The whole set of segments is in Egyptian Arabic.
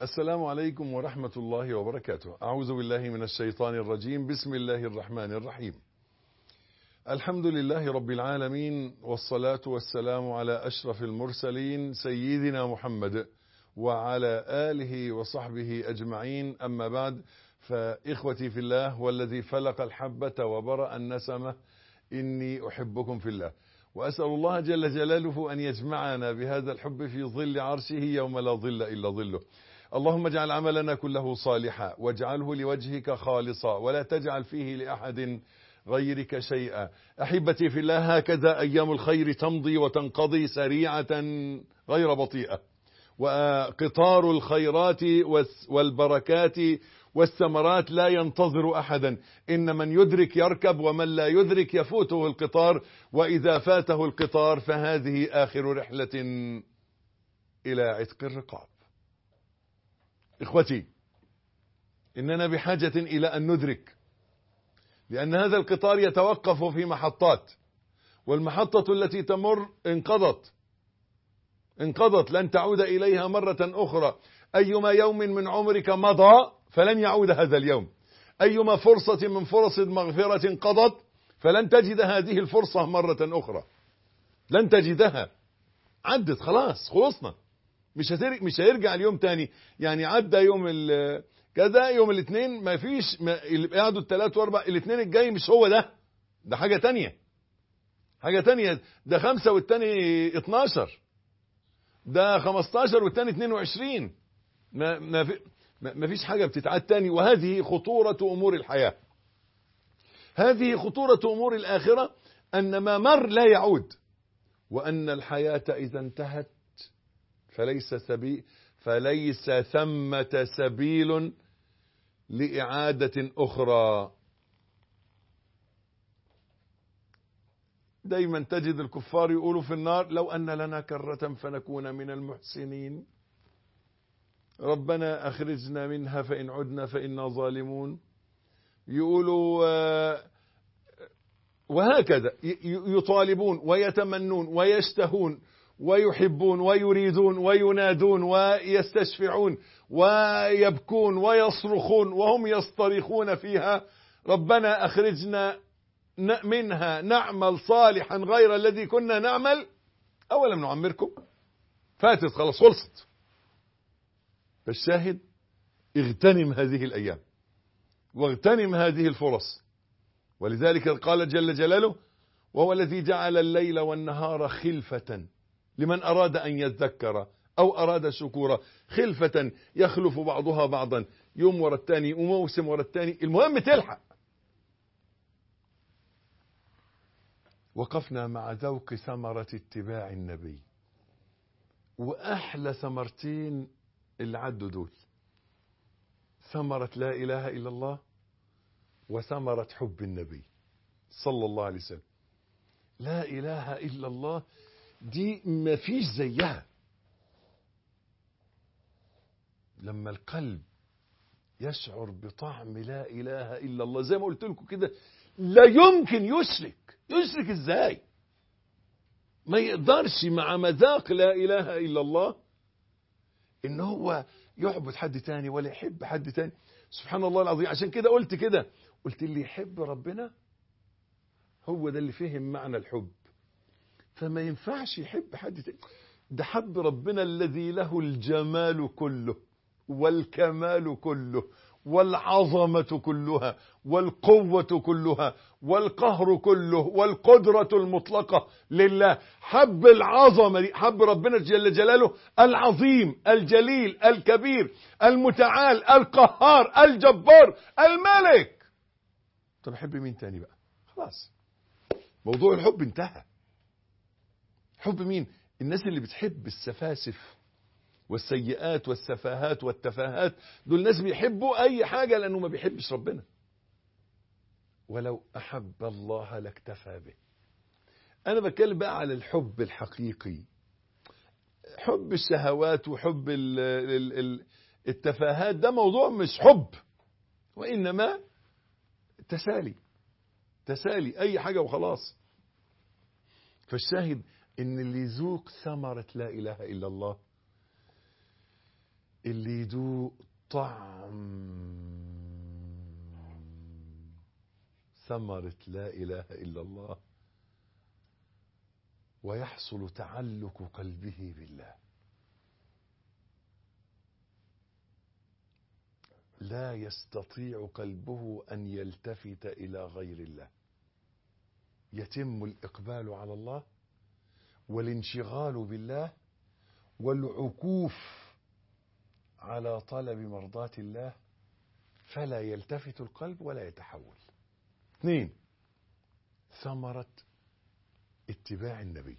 السلام عليكم ورحمة الله وبركاته أعوذ بالله من الشيطان الرجيم بسم الله الرحمن الرحيم الحمد لله رب العالمين والصلاة والسلام على أشرف المرسلين سيدنا محمد وعلى آله وصحبه أجمعين أما بعد فإخوتي في الله والذي فلق الحبة وبرأ النسمة إني أحبكم في الله وأسأل الله جل جلاله أن يجمعنا بهذا الحب في ظل عرشه يوم لا ظل إلا ظله اللهم اجعل عملنا كله صالحا واجعله لوجهك خالصا ولا تجعل فيه لأحد غيرك شيئا أحبتي في الله هكذا أيام الخير تمضي وتنقضي سريعة غير بطيئة وقطار الخيرات والبركات والثمرات لا ينتظر أحدا إن من يدرك يركب ومن لا يدرك يفوته القطار وإذا فاته القطار فهذه آخر رحلة إلى عتق الرقاب إخوتي إننا بحاجة إلى أن ندرك لأن هذا القطار يتوقف في محطات والمحطة التي تمر انقضت انقضت لن تعود إليها مرة أخرى أيما يوم من عمرك مضى فلن يعود هذا اليوم أيما فرصة من فرص المغفرة انقضت فلن تجد هذه الفرصة مرة أخرى لن تجدها عدت خلاص خلصنا مش هتر... مش هيرجع اليوم تاني يعني عدى يوم ال... كذا يوم الاثنين ما فيش ما... اللي قعدوا الثلاث واربع الاثنين الجاي مش هو ده ده حاجة تانية حاجة تانية ده خمسة والتاني 12 ده 15 والتاني 22 ما ما في ما فيش حاجة بتتعاد تاني وهذه خطورة أمور الحياة هذه خطورة أمور الآخرة أن ما مر لا يعود وأن الحياة إذا انتهت فليس سبيل فليس ثمة سبيل لإعادة أخرى دايما تجد الكفار يقولوا في النار لو أن لنا كرة فنكون من المحسنين ربنا أخرجنا منها فإن عدنا فإنا ظالمون يقولوا وهكذا يطالبون ويتمنون ويشتهون ويحبون ويريدون وينادون ويستشفعون ويبكون ويصرخون وهم يصطرخون فيها ربنا أخرجنا منها نعمل صالحا غير الذي كنا نعمل أولم نعمركم فاتت خلاص خلصت فالشاهد اغتنم هذه الأيام واغتنم هذه الفرص ولذلك قال جل جلاله وهو الذي جعل الليل والنهار خلفة لمن أراد أن يذكر أو أراد شكورا خلفة يخلف بعضها بعضا يوم ورا الثاني وموسم ورا الثاني المهم تلحق وقفنا مع ذوق ثمرة اتباع النبي وأحلى ثمرتين اللي عدوا دول ثمرة لا إله إلا الله وثمرة حب النبي صلى الله عليه وسلم لا إله إلا الله دي ما فيش زيها لما القلب يشعر بطعم لا إله إلا الله زي ما قلت لكم كده لا يمكن يشرك يشرك ازاي ما يقدرش مع مذاق لا إله إلا الله ان هو يعبد حد تاني ولا يحب حد تاني سبحان الله العظيم عشان كده قلت كده قلت اللي يحب ربنا هو ده اللي فهم معنى الحب فما ينفعش يحب حد تاني ده حب ربنا الذي له الجمال كله والكمال كله والعظمة كلها والقوة كلها والقهر كله والقدرة المطلقة لله حب العظمة دي حب ربنا جل جلاله العظيم الجليل الكبير المتعال القهار الجبار الملك طب احب مين تاني بقى خلاص موضوع الحب انتهى حب مين الناس اللي بتحب السفاسف والسيئات والسفاهات والتفاهات دول ناس بيحبوا اي حاجة لانه ما بيحبش ربنا ولو احب الله لاكتفى به انا بتكلم بقى على الحب الحقيقي حب الشهوات وحب ال ال ال التفاهات ده موضوع مش حب وانما تسالي تسالي اي حاجة وخلاص فالشاهد ان اللي يذوق ثمرة لا اله الا الله اللي يدوق طعم ثمرة لا إله إلا الله ويحصل تعلق قلبه بالله لا يستطيع قلبه أن يلتفت إلى غير الله يتم الإقبال على الله والانشغال بالله والعكوف على طلب مرضاة الله فلا يلتفت القلب ولا يتحول اثنين ثمرة اتباع النبي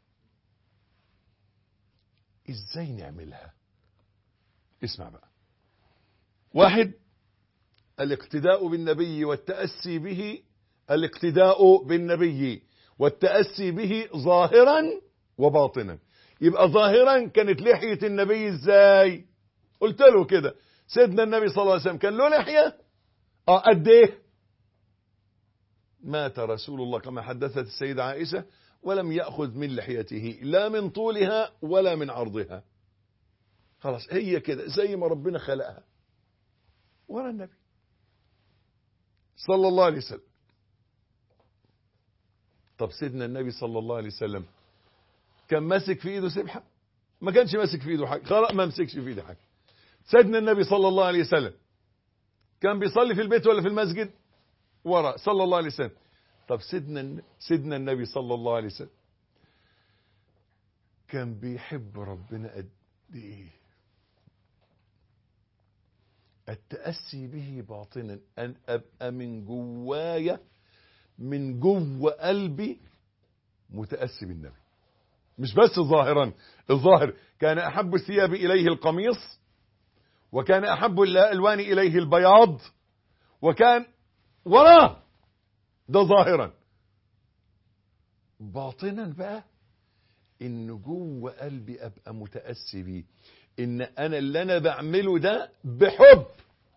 ازاي نعملها اسمع بقى واحد الاقتداء بالنبي والتأسي به الاقتداء بالنبي والتأسي به ظاهرا وباطنا يبقى ظاهرا كانت لحية النبي ازاي قلت له كده سيدنا النبي صلى الله عليه وسلم كان له لحية اه قد ايه مات رسول الله كما حدثت السيدة عائشة ولم يأخذ من لحيته لا من طولها ولا من عرضها خلاص هي كده زي ما ربنا خلقها ورا النبي صلى الله عليه وسلم طب سيدنا النبي صلى الله عليه وسلم كان ماسك في ايده سبحه ما كانش ماسك في ايده حاجه خلاص ما مسكش في ايده حاجه سيدنا النبي صلى الله عليه وسلم كان بيصلي في البيت ولا في المسجد ورا صلى الله عليه وسلم طب سيدنا سيدنا النبي صلى الله عليه وسلم كان بيحب ربنا قد ايه التأسي به باطنا أن أبقى من جوايا من جوه قلبي متأسي بالنبي مش بس ظاهرا الظاهر كان أحب الثياب إليه القميص وكان أحب الألوان إليه البياض وكان وراه ده ظاهرا باطنا بقى ان جوه قلبي ابقى متاسي بيه ان انا اللي انا بعمله ده بحب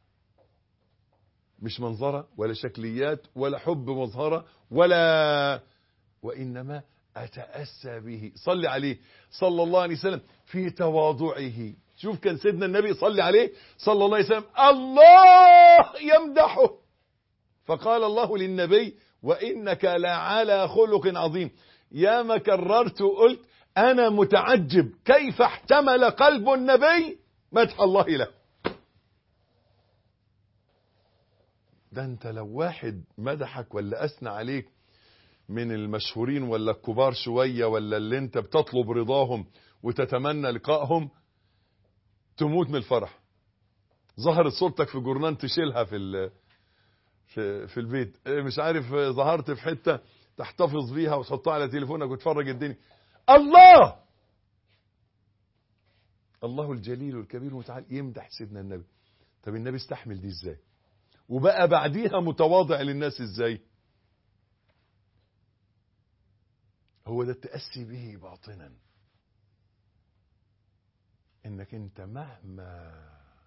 مش منظره ولا شكليات ولا حب مظهره ولا وانما اتاسى به صلي عليه صلى الله عليه وسلم في تواضعه شوف كان سيدنا النبي صلي عليه صلى الله عليه وسلم الله يمدحه فقال الله للنبي وإنك لعلى خلق عظيم يا ما كررت وقلت أنا متعجب كيف احتمل قلب النبي مدح الله له ده انت لو واحد مدحك ولا أثنى عليك من المشهورين ولا الكبار شوية ولا اللي انت بتطلب رضاهم وتتمنى لقائهم تموت من الفرح ظهرت صورتك في جورنان تشيلها في في في البيت مش عارف ظهرت في حته تحتفظ بيها وتحطها على تليفونك وتفرج الدنيا الله الله الجليل الكبير المتعال يمدح سيدنا النبي طب النبي استحمل دي ازاي وبقى بعديها متواضع للناس ازاي هو ده التأسي به باطنا انك انت مهما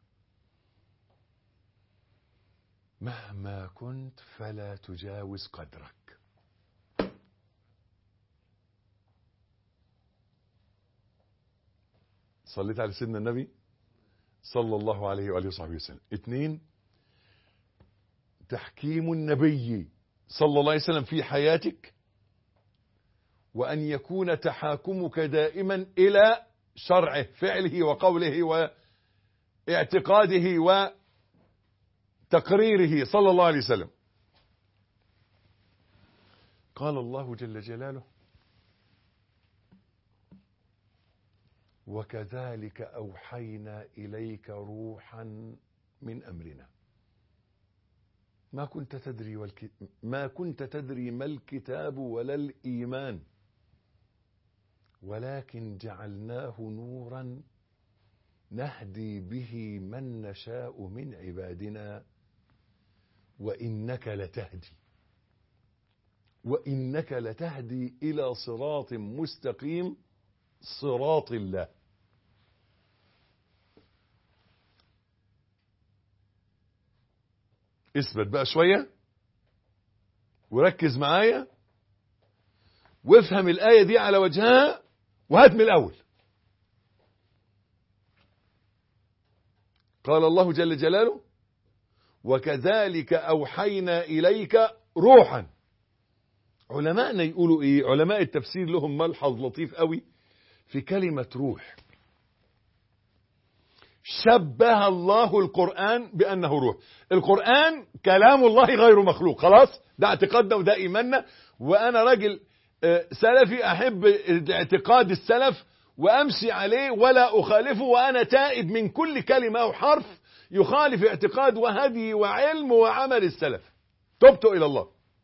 مهما كنت فلا تجاوز قدرك صليت على سيدنا النبي صلى الله عليه وآله وصحبه وسلم اثنين تحكيم النبي صلى الله عليه وسلم في حياتك وأن يكون تحاكمك دائما إلى شرعه فعله وقوله واعتقاده و تقريره صلى الله عليه وسلم قال الله جل جلاله وكذلك أوحينا إليك روحا من أمرنا ما كنت تدري والك... ما كنت تدري ما الكتاب ولا الإيمان ولكن جعلناه نورا نهدي به من نشاء من عبادنا وإنك لتهدي وإنك لتهدي إلى صراط مستقيم صراط الله اثبت بقى شوية وركز معايا وافهم الآية دي على وجهها وهات من الأول قال الله جل جلاله وكذلك أوحينا إليك روحا علماءنا يقولوا إيه علماء التفسير لهم ملحظ لطيف قوي في كلمة روح شبه الله القرآن بأنه روح القرآن كلام الله غير مخلوق خلاص ده اعتقادنا وده إيماننا وأنا راجل سلفي أحب اعتقاد السلف وأمشي عليه ولا أخالفه وأنا تائب من كل كلمة أو حرف يخالف اعتقاد وهدي وعلم وعمل السلف تبت إلى الله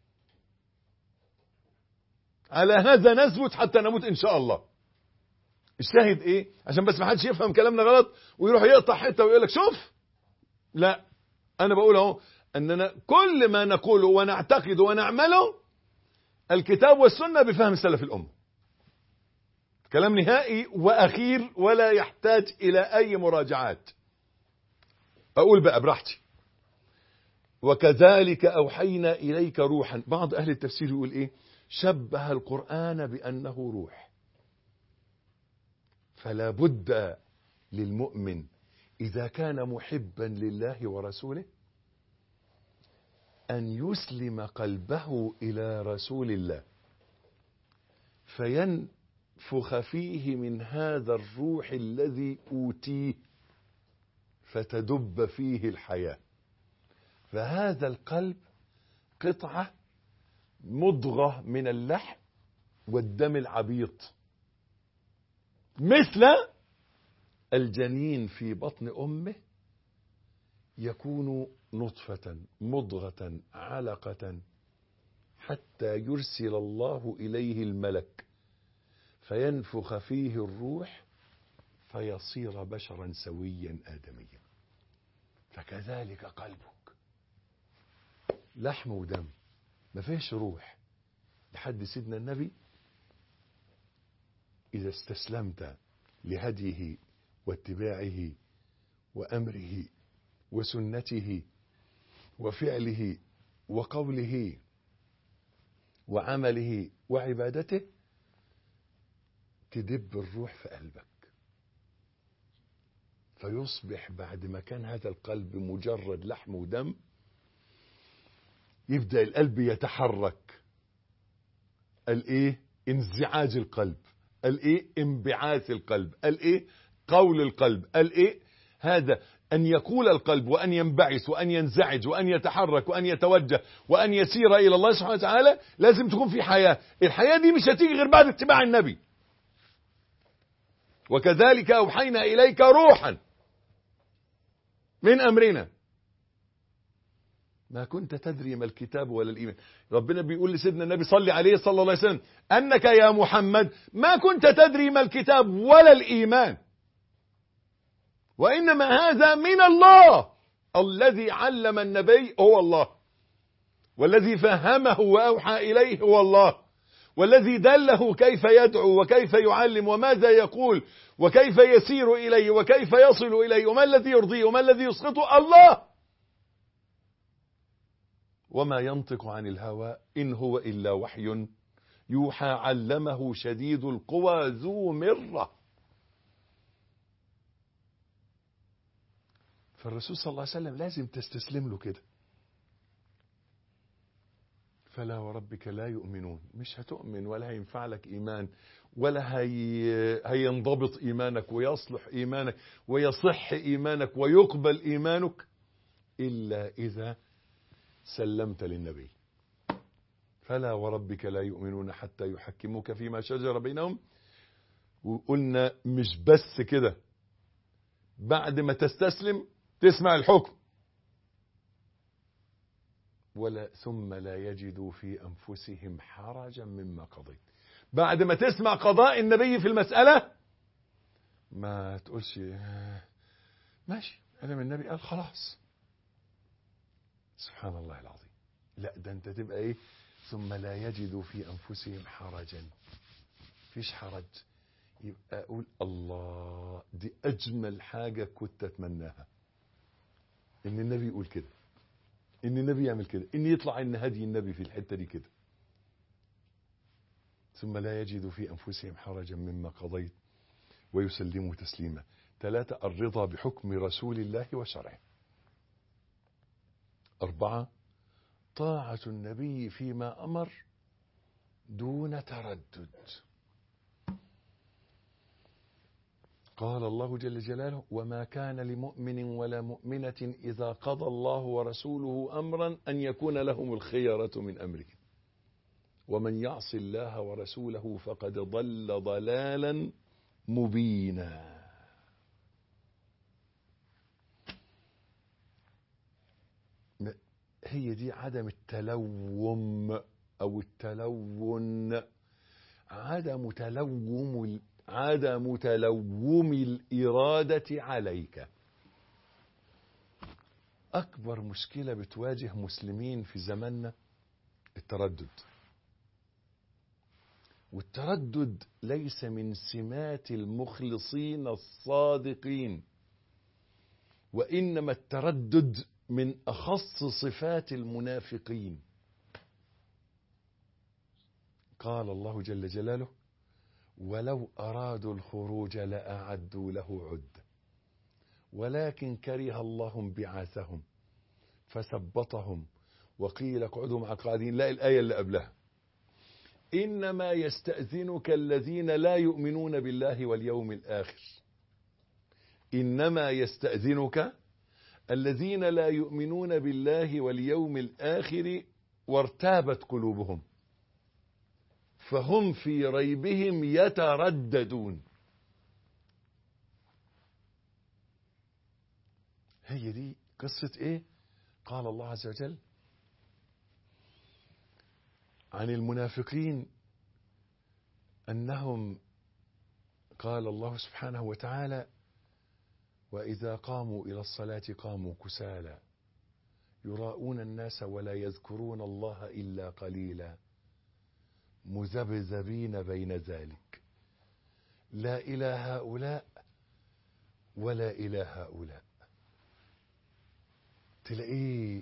على هذا نثبت حتى نموت إن شاء الله الشاهد ايه عشان بس ما حدش يفهم كلامنا غلط ويروح يقطع حته ويقول لك شوف لا انا بقول اهو اننا كل ما نقوله ونعتقد ونعمله الكتاب والسنه بفهم سلف الامه كلام نهائي واخير ولا يحتاج الى اي مراجعات اقول بقى براحتي وكذلك اوحينا اليك روحا بعض اهل التفسير يقول ايه شبه القران بانه روح فلا بد للمؤمن إذا كان محبا لله ورسوله أن يسلم قلبه إلى رسول الله فينفخ فيه من هذا الروح الذي أوتيه فتدب فيه الحياة فهذا القلب قطعة مضغة من اللحم والدم العبيط مثل الجنين في بطن امه يكون نطفه مضغه علقه حتى يرسل الله اليه الملك فينفخ فيه الروح فيصير بشرا سويا ادميا فكذلك قلبك لحم ودم ما فيش روح لحد سيدنا النبي إذا استسلمت لهديه واتباعه وأمره وسنته وفعله وقوله وعمله وعبادته تدب الروح في قلبك فيصبح بعد ما كان هذا القلب مجرد لحم ودم يبدأ القلب يتحرك الايه انزعاج القلب الايه انبعاث القلب الايه قول القلب الايه هذا ان يقول القلب وان ينبعث وان ينزعج وان يتحرك وان يتوجه وان يسير الى الله سبحانه وتعالى لازم تكون في حياه الحياه دي مش هتيجي غير بعد اتباع النبي وكذلك اوحينا اليك روحا من امرنا ما كنت تدري ما الكتاب ولا الإيمان ربنا بيقول لسيدنا النبي صلي عليه صلى الله عليه وسلم أنك يا محمد ما كنت تدري ما الكتاب ولا الإيمان وإنما هذا من الله الذي علم النبي هو الله والذي فهمه وأوحى إليه هو الله والذي دله كيف يدعو وكيف يعلم وماذا يقول وكيف يسير إليه وكيف يصل إليه وما الذي يرضيه وما الذي يسقطه الله وما ينطق عن الهوى إن هو إلا وحي يوحى علمه شديد القوى ذو مرة فالرسول صلى الله عليه وسلم لازم تستسلم له كده فلا وربك لا يؤمنون مش هتؤمن ولا هينفع لك إيمان ولا هي هينضبط إيمانك ويصلح إيمانك ويصح إيمانك ويقبل إيمانك إلا إذا سلمت للنبي فلا وربك لا يؤمنون حتى يحكموك فيما شجر بينهم وقلنا مش بس كده بعد ما تستسلم تسمع الحكم ولا ثم لا يجدوا في أنفسهم حرجا مما قضيت بعد ما تسمع قضاء النبي في المسألة ما تقولش ماشي أنا من النبي قال خلاص سبحان الله العظيم لا ده انت تبقى ايه ثم لا يجدوا في انفسهم حرجا فيش حرج يبقى اقول الله دي اجمل حاجه كنت اتمناها ان النبي يقول كده ان النبي يعمل كده ان يطلع ان هدي النبي في الحته دي كده ثم لا يجدوا في انفسهم حرجا مما قضيت ويسلموا تسليما ثلاثة الرضا بحكم رسول الله وشرعه أربعة طاعة النبي فيما أمر دون تردد قال الله جل جلاله وما كان لمؤمن ولا مؤمنة إذا قضى الله ورسوله أمرا أن يكون لهم الخيرة من أمره ومن يعص الله ورسوله فقد ضل ضلالا مبينا هي دي عدم التلوم أو التلون عدم تلوم عدم تلوم الإرادة عليك أكبر مشكلة بتواجه مسلمين في زماننا التردد والتردد ليس من سمات المخلصين الصادقين وإنما التردد من أخص صفات المنافقين قال الله جل جلاله ولو أرادوا الخروج لأعدوا له عد ولكن كره الله بعاثهم فثبطهم وقيل اقعدوا مع القاعدين لا الآية اللي قبلها إنما يستأذنك الذين لا يؤمنون بالله واليوم الآخر إنما يستأذنك الذين لا يؤمنون بالله واليوم الآخر وارتابت قلوبهم فهم في ريبهم يترددون هي دي قصة ايه قال الله عز وجل عن المنافقين أنهم قال الله سبحانه وتعالى وإذا قاموا إلى الصلاة قاموا كسالى يراءون الناس ولا يذكرون الله إلا قليلا مذبذبين بين ذلك لا إلى هؤلاء ولا إلى هؤلاء تلاقيه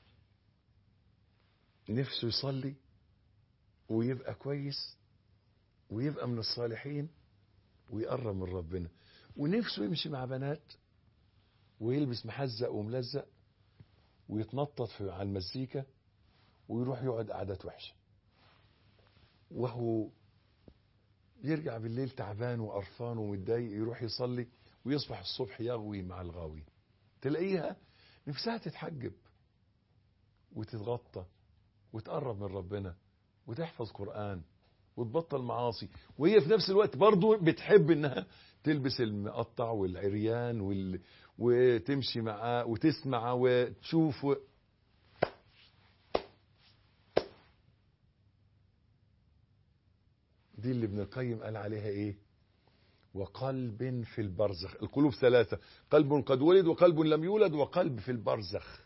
نفسه يصلي ويبقى كويس ويبقى من الصالحين ويقرب من ربنا ونفسه يمشي مع بنات ويلبس محزق وملزق ويتنطط في على المزيكا ويروح يقعد قعدات وحشه وهو يرجع بالليل تعبان وقرفان ومتضايق يروح يصلي ويصبح الصبح يغوي مع الغاوي تلاقيها نفسها تتحجب وتتغطى وتقرب من ربنا وتحفظ قرآن وتبطل معاصي وهي في نفس الوقت برضو بتحب انها تلبس المقطع والعريان وال... وتمشي معاه وتسمع وتشوف و... دي اللي ابن القيم قال عليها ايه وقلب في البرزخ القلوب ثلاثة قلب قد ولد وقلب لم يولد وقلب في البرزخ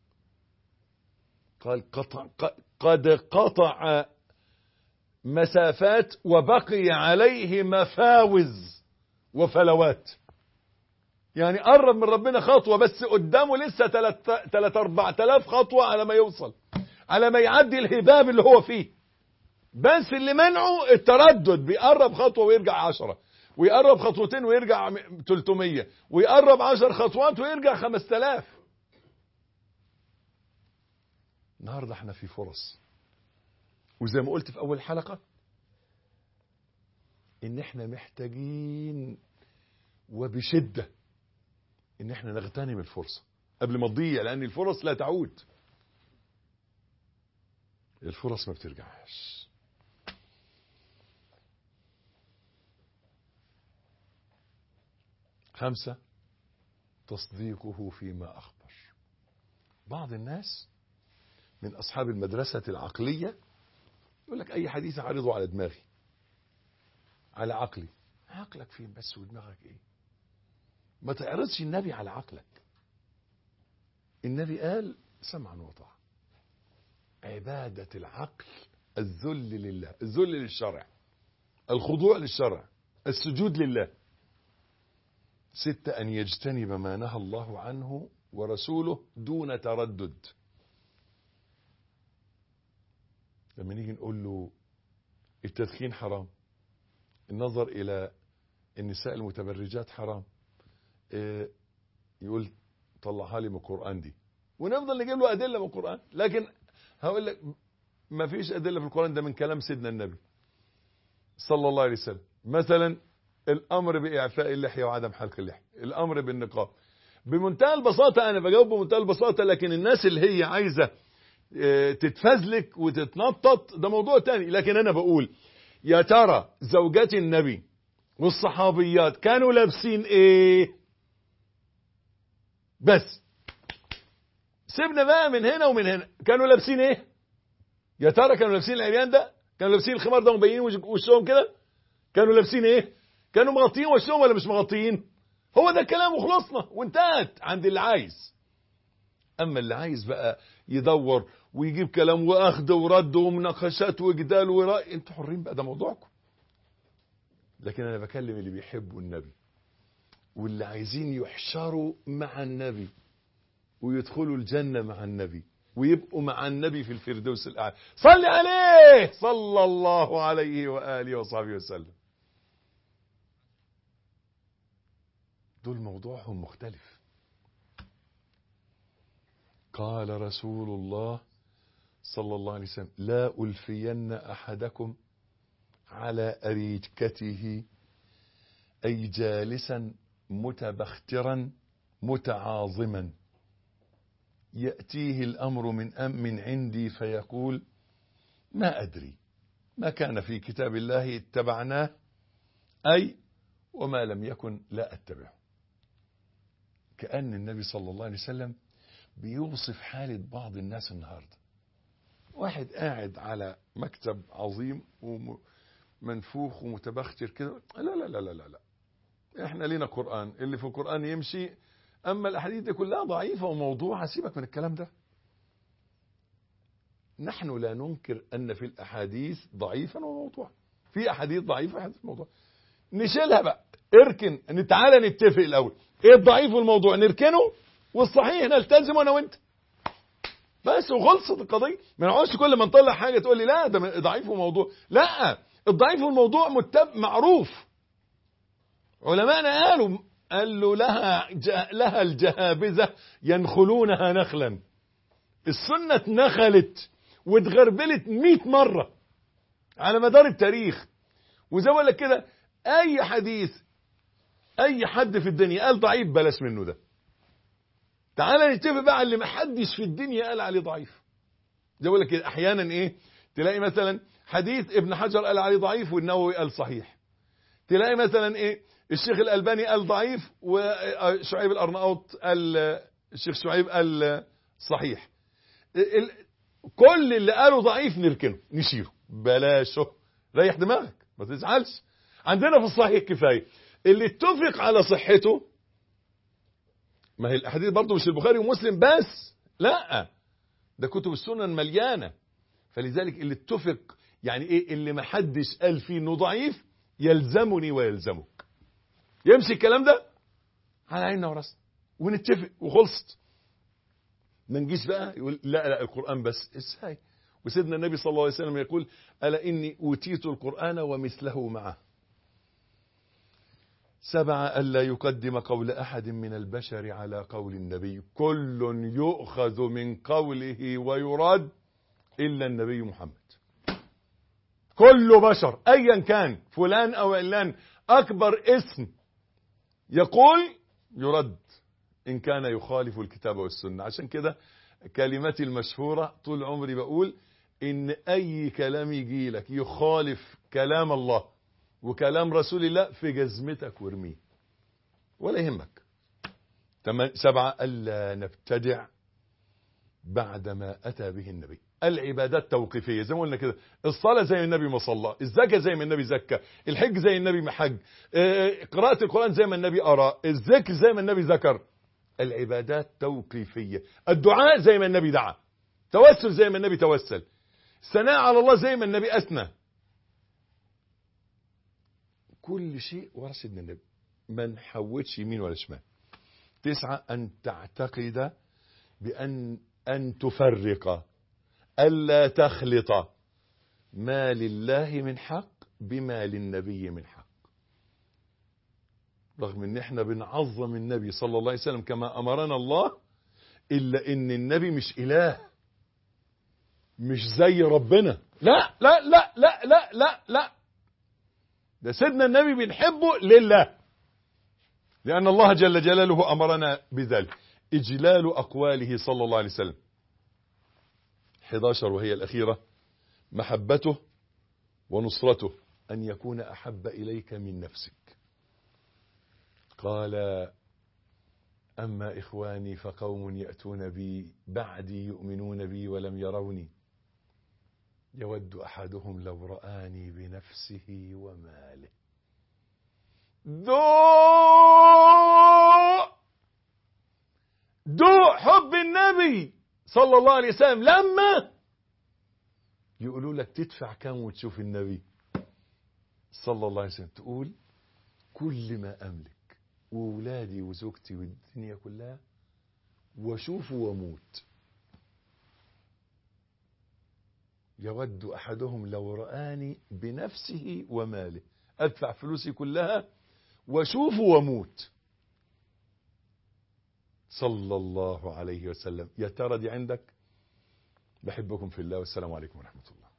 قال قطع قد قطع مسافات وبقي عليه مفاوز وفلوات يعني قرب من ربنا خطوة بس قدامه لسه 3 4000 خطوة على ما يوصل على ما يعدي الهباب اللي هو فيه بس اللي منعه التردد بيقرب خطوة ويرجع عشرة ويقرب خطوتين ويرجع 300 ويقرب عشر خطوات ويرجع 5000 النهاردة احنا في فرص وزي ما قلت في أول حلقة إن احنا محتاجين وبشدة إن احنا نغتنم الفرصة قبل ما تضيع لأن الفرص لا تعود الفرص ما بترجعش خمسة تصديقه فيما أخبر بعض الناس من أصحاب المدرسة العقلية يقول لك أي حديث عارضه على دماغي على عقلي عقلك فين بس ودماغك إيه ما تعرضش النبي على عقلك النبي قال سمعا وطاعة عبادة العقل الذل لله الذل للشرع الخضوع للشرع السجود لله ستة أن يجتنب ما نهى الله عنه ورسوله دون تردد لما نيجي نقول له التدخين حرام النظر إلى النساء المتبرجات حرام إيه يقول طلعها لي من القرآن دي ونفضل نجيب له أدلة من القرآن لكن هقول لك ما فيش أدلة في القرآن ده من كلام سيدنا النبي صلى الله عليه وسلم مثلا الأمر بإعفاء اللحية وعدم حلق اللحية الأمر بالنقاب بمنتهى البساطة أنا بجاوب بمنتهى البساطة لكن الناس اللي هي عايزة اه تتفزلك وتتنطط ده موضوع تاني لكن أنا بقول يا ترى زوجات النبي والصحابيات كانوا لابسين ايه بس سيبنا بقى من هنا ومن هنا كانوا لابسين ايه يا ترى كانوا لابسين العريان ده كانوا لابسين الخمار ده ومبينين وشهم كده كانوا لابسين ايه كانوا مغطيين وشهم ولا مش مغطيين هو ده الكلام وخلصنا وانتهت عند اللي عايز اما اللي عايز بقى يدور ويجيب كلام واخد ورد ومناقشات وجدال ورأي انتوا حرين بقى ده موضوعكم لكن انا بكلم اللي بيحبوا النبي واللي عايزين يحشروا مع النبي ويدخلوا الجنة مع النبي ويبقوا مع النبي في الفردوس الأعلى صل عليه صلى الله عليه وآله وصحبه وسلم دول موضوعهم مختلف قال رسول الله صلى الله عليه وسلم لا ألفين أحدكم على أريكته أي جالسا متبخترا متعاظما يأتيه الأمر من أم من عندي فيقول ما أدري ما كان في كتاب الله اتبعناه أي وما لم يكن لا أتبعه كأن النبي صلى الله عليه وسلم بيوصف حالة بعض الناس النهاردة واحد قاعد على مكتب عظيم ومنفوخ ومتبختر كده لا لا لا لا لا لا احنا لينا قرآن اللي في القرآن يمشي اما الاحاديث دي كلها ضعيفة وموضوعة سيبك من الكلام ده نحن لا ننكر ان في الاحاديث ضعيفا وموضوعا في احاديث ضعيفة وحديث موضوع نشيلها بقى اركن تعالى نتفق الاول ايه الضعيف والموضوع نركنه والصحيح نلتزم انا وانت بس وخلصت القضيه ما نقعدش كل ما نطلع حاجه تقول لي لا ده ضعيف وموضوع لا الضعيف والموضوع متب معروف علماءنا قالوا قال له لها لها الجهابذه ينخلونها نخلا السنه اتنخلت واتغربلت 100 مره على مدار التاريخ وزي ما لك كده اي حديث اي حد في الدنيا قال ضعيف بلاش منه ده تعالى نتفق بقى على اللي ما حدش في الدنيا قال عليه ضعيف زي بقول لك كده احيانا ايه تلاقي مثلا حديث ابن حجر قال عليه ضعيف والنووي قال صحيح تلاقي مثلا ايه الشيخ الالباني قال ضعيف وشعيب الارناؤوط قال الشيخ شعيب قال صحيح كل اللي قالوا ضعيف نركنه نشيله بلاشه ريح دماغك ما تزعلش عندنا في الصحيح كفايه اللي اتفق على صحته ما هي الاحاديث برضه مش البخاري ومسلم بس لا ده كتب السنن مليانه فلذلك اللي اتفق يعني ايه اللي ما حدش قال فيه انه ضعيف يلزمني ويلزمك يمشي الكلام ده على عيننا وراسنا ونتفق وخلصت ما نجيش بقى يقول لا لا القران بس ازاي وسيدنا النبي صلى الله عليه وسلم يقول الا اني اوتيت القران ومثله معه سبعة ألا يقدم قول أحد من البشر على قول النبي كل يؤخذ من قوله ويرد إلا النبي محمد كل بشر أيا كان فلان أو علان أكبر اسم يقول يرد إن كان يخالف الكتاب والسنة عشان كده كلمتي المشهورة طول عمري بقول إن أي كلام يجي لك يخالف كلام الله وكلام رسول الله في جزمتك وارميه ولا يهمك سبعة ألا نبتدع بعدما أتى به النبي العبادات توقيفية زي ما قلنا كده الصلاة زي النبي ما صلى الزكاة زي ما النبي زكى الحج زي النبي ما حج قراءة القرآن زي ما النبي قرأ الذكر زي ما النبي ذكر العبادات توقيفية الدعاء زي ما النبي دعا توسل زي ما النبي توسل الثناء على الله زي ما النبي أثنى كل شيء ورا سيدنا النبي ما نحوتش يمين ولا شمال تسعة أن تعتقد بأن أن تفرق ألا تخلط ما لله من حق بما للنبي من حق رغم ان احنا بنعظم النبي صلى الله عليه وسلم كما امرنا الله الا ان النبي مش اله مش زي ربنا لا لا لا لا لا لا لا ده سيدنا النبي بنحبه لله لأن الله جل جلاله أمرنا بذلك إجلال أقواله صلى الله عليه وسلم 11 وهي الأخيرة محبته ونصرته أن يكون أحب إليك من نفسك قال أما إخواني فقوم يأتون بي بعدي يؤمنون بي ولم يروني يود أحدهم لو رآني بنفسه وماله ذوق ذوق حب النبي صلى الله عليه وسلم لما يقولوا لك تدفع كم وتشوف النبي صلى الله عليه وسلم تقول كل ما أملك وولادي وزوجتي والدنيا كلها واشوفه واموت يود احدهم لو رآني بنفسه وماله ادفع فلوسي كلها واشوفه واموت صلى الله عليه وسلم يا ترى دي عندك بحبكم في الله والسلام عليكم ورحمه الله